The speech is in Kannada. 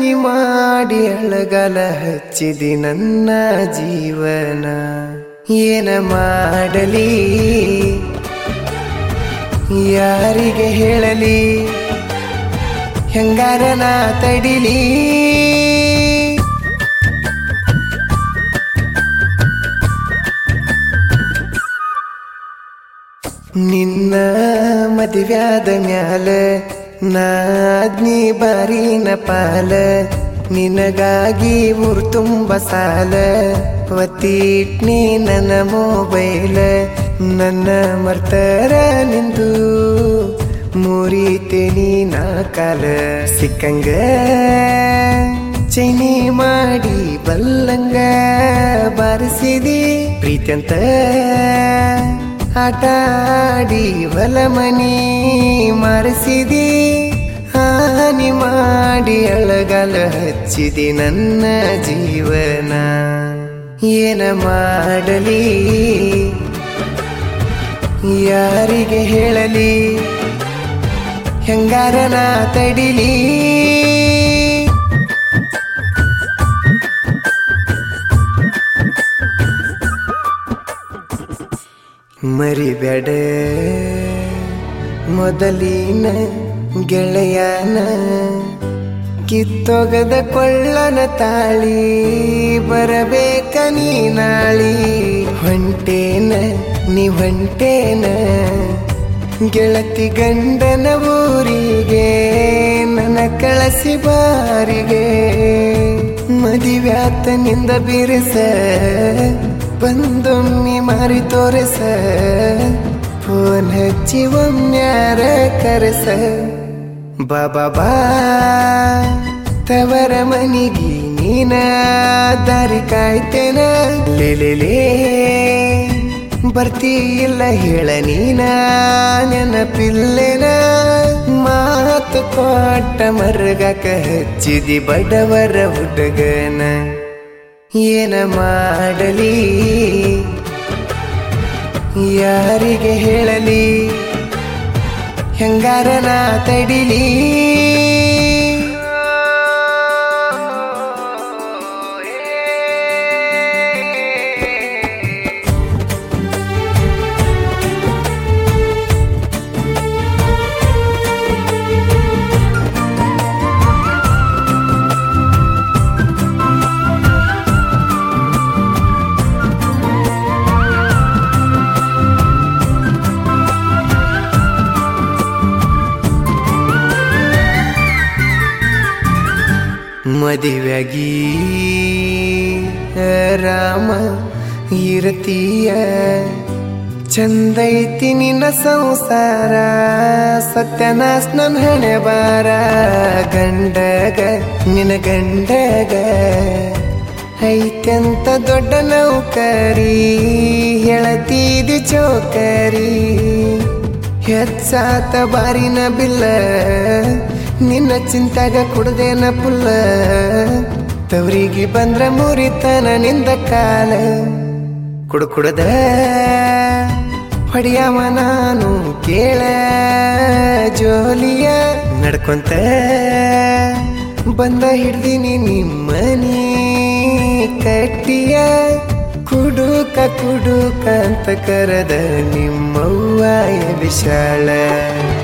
ಹಾನಿ ಮಾಡಿ ಅಳಗಲ ಹಚ್ಚಿದಿ ನನ್ನ ಜೀವನ ಏನ ಮಾಡಲಿ ಯಾರಿಗೆ ಹೇಳಲಿ ಹೆಂಗಾರ ನಾ ತಡಿಲಿ ನಿನ್ನ ಮದುವ್ಯಾದ ಮ್ಯಾಲ ನಾದ್ನಿ ಬಾರಿನ ಪಾಲ ನಿನಗಾಗಿ ಊರು ತುಂಬ ಸಾಲ ಒತ್ತಿಟ್ನಿ ನನ್ನ ಮೊಬೈಲ ನನ್ನ ಮರ್ತರ ನಿಂದು ಮುರಿತೇನಿ ನಾ ಕಾಲ ಸಿಕ್ಕಂಗ ಚೈನಿ ಮಾಡಿ ಬಲ್ಲಂಗ ಬಾರಿಸಿದಿ ಪ್ರೀತ್ಯಂತ ಆಟ ಆಡಿ ಹೊಲ ಮನಿ ಮಾರಿಸಿದಿ ಹಾನಿ ಮಾಡಿ ಅಳಗಲ ಹಚ್ಚಿದಿ ನನ್ನ ಜೀವನ ಏನ ಮಾಡಲಿ ಯಾರಿಗೆ ಹೇಳಲಿ ಹೆಂಗಾರ ನಾ ತಡಿಲಿ ಮರಿಬೇಡ ಮೊದಲಿನ ಗೆಳೆಯನ ಕಿತ್ತೊಗದ ಕೊಳ್ಳನ ತಾಳಿ ಬರಬೇಕ ನೀ ನಾಳಿ ಹೊಂಟೇನ ನೀ ಹೊಂಟೇನ ಗೆಳತಿ ಗಂಡನ ಊರಿಗೆ ನನ್ನ ಕಳಸಿ ಬಾರಿಗೆ ಮದಿವ್ಯಾತನಿಂದ ಬಿರುಸ ಬಂದೊಮ್ಮೆ ಮಾರಿ ತೋರಿಸ ಫೋನ್ ಹಚ್ಚಿ ಒಮ್ಮ್ಯಾರ ಕರೆಸ ಬಾಬಾ ಬಾ ತವರ ಮನಿಗಿ ನೀನ ದಾರಿ ಕಾಯ್ತೇನ ಲೇಲೇಲೇ ಬರ್ತಿ ಇಲ್ಲ ಹೇಳ ನೀನ ನೆನಪಿಲ್ಲೇನ ಮಾತು ಕೊಟ್ಟ ಮರ್ಗಕ ಹಚ್ಚಿದಿ ಬಡವರ ಹುಡುಗನ ಏನ ಮಾಡಲಿ ಯಾರಿಗೆ ಹೇಳಲಿ ಹೆಂಗಾರ ನಾ ತಡಿಲಿ ಮದುವೆಗಿ ರಾಮ ಇರತೀಯ ಚಂದೈತಿ ನಿನ್ನ ಸಂಸಾರ ಸತ್ಯನಾಶ ನನ್ ಹಣೆ ಬಾರ ಗಂಡಗ ನಿನ್ನ ಗಂಡಗ ಐತ್ಯಂತ ದೊಡ್ಡ ನೌಕರಿ ಹೇಳತೀದಿ ಚೌಕರಿ ಹೆಚ್ಚಾತ ಬಾರಿನ ಬಿಲ್ಲ ನಿನ್ನ ಚಿಂತಾಗ ಕುಡ್ದೇನ ಪುಲ್ಲ ತವರಿಗೆ ಬಂದ್ರ ಮುರಿತನ ನಿಂದ ಕಾಲ ಕುಡು ಕುಡದ ಹೊಡಿಯವ ನಾನು ಕೇಳ ಜೋಲಿಯ ನಡ್ಕೊಂತ ಬಂದ ಹಿಡ್ದಿನಿ ನಿಮ್ಮನಿ ಕಟ್ಟಿಯ ಕುಡುಕ ಕುಡುಕ ಅಂತ ಕರೆದ ನಿಮ್ಮವ್ವ ವಿಶಾಲ